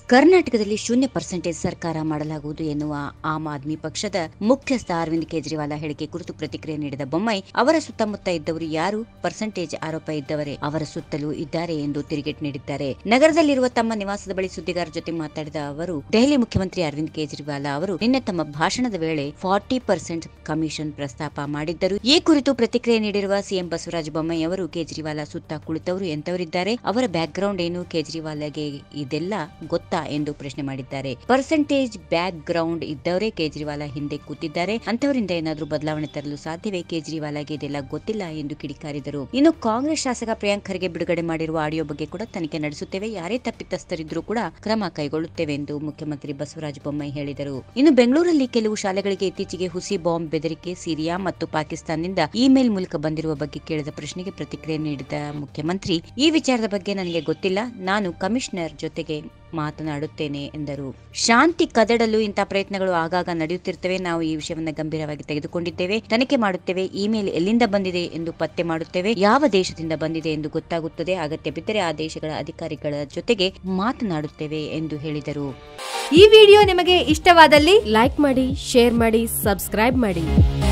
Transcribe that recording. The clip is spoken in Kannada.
ಕರ್ನಾಟಕದಲ್ಲಿ ಶೂನ್ಯ ಪರ್ಸೆಂಟೇಜ್ ಸರ್ಕಾರ ಮಾಡಲಾಗುವುದು ಎನ್ನುವ ಆಮ್ ಆದ್ಮಿ ಪಕ್ಷದ ಮುಖ್ಯಸ್ಥ ಅರವಿಂದ್ ಕೇಜ್ರಿವಾಲ್ ಹೇಳಿಕೆ ಕುರಿತು ಪ್ರತಿಕ್ರಿಯೆ ನೀಡಿದ ಬೊಮ್ಮಾಯಿ ಅವರ ಸುತ್ತಮುತ್ತ ಇದ್ದವರು ಯಾರು ಪರ್ಸೆಂಟೇಜ್ ಆರೋಪ ಇದ್ದವರೇ ಅವರ ಸುತ್ತಲೂ ಇದ್ದಾರೆ ಎಂದು ತಿರುಗೇಟು ನೀಡಿದ್ದಾರೆ ನಗರದಲ್ಲಿರುವ ತಮ್ಮ ನಿವಾಸದ ಬಳಿ ಸುದ್ದಿಗಾರರ ಜೊತೆ ಮಾತನಾಡಿದ ಅವರು ದೆಹಲಿ ಮುಖ್ಯಮಂತ್ರಿ ಅರವಿಂದ್ ಕೇಜ್ರಿವಾಲ್ ಅವರು ನಿನ್ನೆ ತಮ್ಮ ಭಾಷಣದ ವೇಳೆ ಫಾರ್ಟಿ ಪರ್ಸೆಂಟ್ ಕಮಿಷನ್ ಪ್ರಸ್ತಾಪ ಮಾಡಿದ್ದರು ಈ ಕುರಿತು ಪ್ರತಿಕ್ರಿಯೆ ನೀಡಿರುವ ಸಿಎಂ ಬಸವರಾಜ ಬೊಮ್ಮಾಯಿ ಅವರು ಕೇಜ್ರಿವಾಲ್ ಸುತ್ತ ಕುಳಿತವರು ಎಂತವರಿದ್ದಾರೆ ಅವರ ಬ್ಯಾಕ್ ಗ್ರೌಂಡ್ ಏನು ಕೇಜ್ರಿವಾಲ್ಗೆ ಇದೆಲ್ಲ ಗೊತ್ತಾ ಎಂದು ಪ್ರಶ್ನೆ ಮಾಡಿದ್ದಾರೆ ಪರ್ಸೆಂಟೇಜ್ ಬ್ಯಾಕ್ ಗ್ರೌಂಡ್ ಇದ್ದವರೇ ಕೇಜ್ರಿವಾಲ್ ಹಿಂದೆ ಕೂತಿದ್ದಾರೆ ಅಂತವರಿಂದ ಏನಾದರೂ ಬದಲಾವಣೆ ತರಲು ಸಾಧ್ಯವೇ ಕೇಜ್ರಿವಾಲ್ಗೆ ಇದೆಲ್ಲ ಗೊತ್ತಿಲ್ಲ ಎಂದು ಕಿಡಿಕಾರಿದರು ಇನ್ನು ಕಾಂಗ್ರೆಸ್ ಶಾಸಕ ಪ್ರಿಯಾಂಕ್ ಖರ್ಗೆ ಬಿಡುಗಡೆ ಮಾಡಿರುವ ಆಡಿಯೋ ಬಗ್ಗೆ ಕೂಡ ತನಿಖೆ ನಡೆಸುತ್ತೇವೆ ಯಾರೇ ತಪ್ಪಿತಸ್ಥರಿದ್ರೂ ಕೂಡ ಕ್ರಮ ಕೈಗೊಳ್ಳುತ್ತೇವೆ ಎಂದು ಮುಖ್ಯಮಂತ್ರಿ ಬಸವರಾಜ ಬೊಮ್ಮಾಯಿ ಹೇಳಿದರು ಇನ್ನು ಬೆಂಗಳೂರಲ್ಲಿ ಕೆಲವು ಶಾಲೆಗಳಿಗೆ ಇತ್ತೀಚೆಗೆ ಹುಸಿ ಬಾಂಬ್ ಬೆದರಿಕೆ ಸಿರಿಯಾ ಮತ್ತು ಪಾಕಿಸ್ತಾನದಿಂದ ಇಮೇಲ್ ಮೂಲಕ ಬಂದಿರುವ ಬಗ್ಗೆ ಕೇಳಿದ ಪ್ರಶ್ನೆಗೆ ಪ್ರತಿಕ್ರಿಯೆ ನೀಡಿದ ಮುಖ್ಯಮಂತ್ರಿ ಈ ವಿಚಾರದ ಬಗ್ಗೆ ನನಗೆ ಗೊತ್ತಿಲ್ಲ ನಾನು ಕಮಿಷನರ್ ಜೊತೆಗೆ ಮಾತನಾಡುತ್ತೇನೆ ಎಂದರು ಶಾಂತಿ ಕದಡಲು ಇಂತಹ ಪ್ರಯತ್ನಗಳು ಆಗಾಗ ನಡೆಯುತ್ತಿರುತ್ತವೆ ನಾವು ಈ ವಿಷಯವನ್ನು ಗಂಭೀರವಾಗಿ ತೆಗೆದುಕೊಂಡಿದ್ದೇವೆ ತನಿಖೆ ಮಾಡುತ್ತೇವೆ ಇಮೇಲ್ ಎಲ್ಲಿಂದ ಬಂದಿದೆ ಎಂದು ಪತ್ತೆ ಮಾಡುತ್ತೇವೆ ಯಾವ ದೇಶದಿಂದ ಬಂದಿದೆ ಎಂದು ಗೊತ್ತಾಗುತ್ತದೆ ಅಗತ್ಯ ಬಿದ್ದರೆ ಆ ದೇಶಗಳ ಅಧಿಕಾರಿಗಳ ಜೊತೆಗೆ ಮಾತನಾಡುತ್ತೇವೆ ಎಂದು ಹೇಳಿದರು ಈ ವಿಡಿಯೋ ನಿಮಗೆ ಇಷ್ಟವಾದಲ್ಲಿ ಲೈಕ್ ಮಾಡಿ ಶೇರ್ ಮಾಡಿ ಸಬ್ಸ್ಕ್ರೈಬ್ ಮಾಡಿ